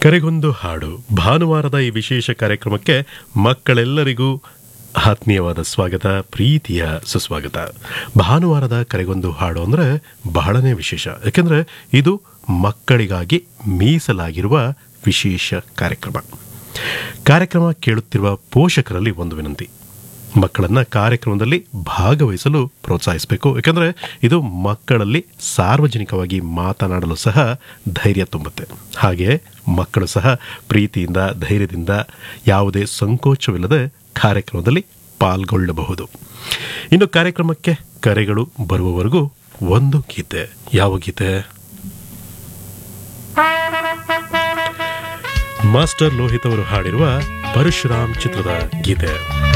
ಕರೆಗೊಂದು ಹಾಡು ಭಾನುವಾರದ ಈ ವಿಶೇಷ ಕಾರ್ಯಕ್ರಮಕ್ಕೆ ಮಕ್ಕಳೆಲ್ಲರಿಗೂ ಆತ್ಮೀಯವಾದ ಸ್ವಾಗತ ಪ್ರೀತಿಯ ಸುಸ್ವಾಗತ ಭಾನುವಾರದ ಕರೆಗೊಂದು ಹಾಡು ಅಂದರೆ ಬಹಳನೇ ವಿಶೇಷ ಯಾಕೆಂದರೆ ಇದು ಮಕ್ಕಳಿಗಾಗಿ ಮೀಸಲಾಗಿರುವ ವಿಶೇಷ ಕಾರ್ಯಕ್ರಮ ಕಾರ್ಯಕ್ರಮ ಕೇಳುತ್ತಿರುವ ಪೋಷಕರಲ್ಲಿ ಒಂದು ವಿನಂತಿ ಮಕ್ಕಳನ್ನ ಕಾರ್ಯಕ್ರಮದಲ್ಲಿ ಭಾಗವಹಿಸಲು ಪ್ರೋತ್ಸಾಹಿಸಬೇಕು ಯಾಕಂದರೆ ಇದು ಮಕ್ಕಳಲ್ಲಿ ಸಾರ್ವಜನಿಕವಾಗಿ ಮಾತನಾಡಲು ಸಹ ಧೈರ್ಯ ತುಂಬುತ್ತೆ ಹಾಗೆ ಮಕ್ಕಳು ಸಹ ಪ್ರೀತಿಯಿಂದ ಧೈರ್ಯದಿಂದ ಯಾವುದೇ ಸಂಕೋಚವಿಲ್ಲದೆ ಕಾರ್ಯಕ್ರಮದಲ್ಲಿ ಪಾಲ್ಗೊಳ್ಳಬಹುದು ಇನ್ನು ಕಾರ್ಯಕ್ರಮಕ್ಕೆ ಕರೆಗಳು ಬರುವವರೆಗೂ ಒಂದು ಗೀತೆ ಯಾವ ಗೀತೆ ಮಾಸ್ಟರ್ ಲೋಹಿತ್ ಅವರು ಹಾಡಿರುವ ಪರಶುರಾಮ್ ಚಿತ್ರದ ಗೀತೆ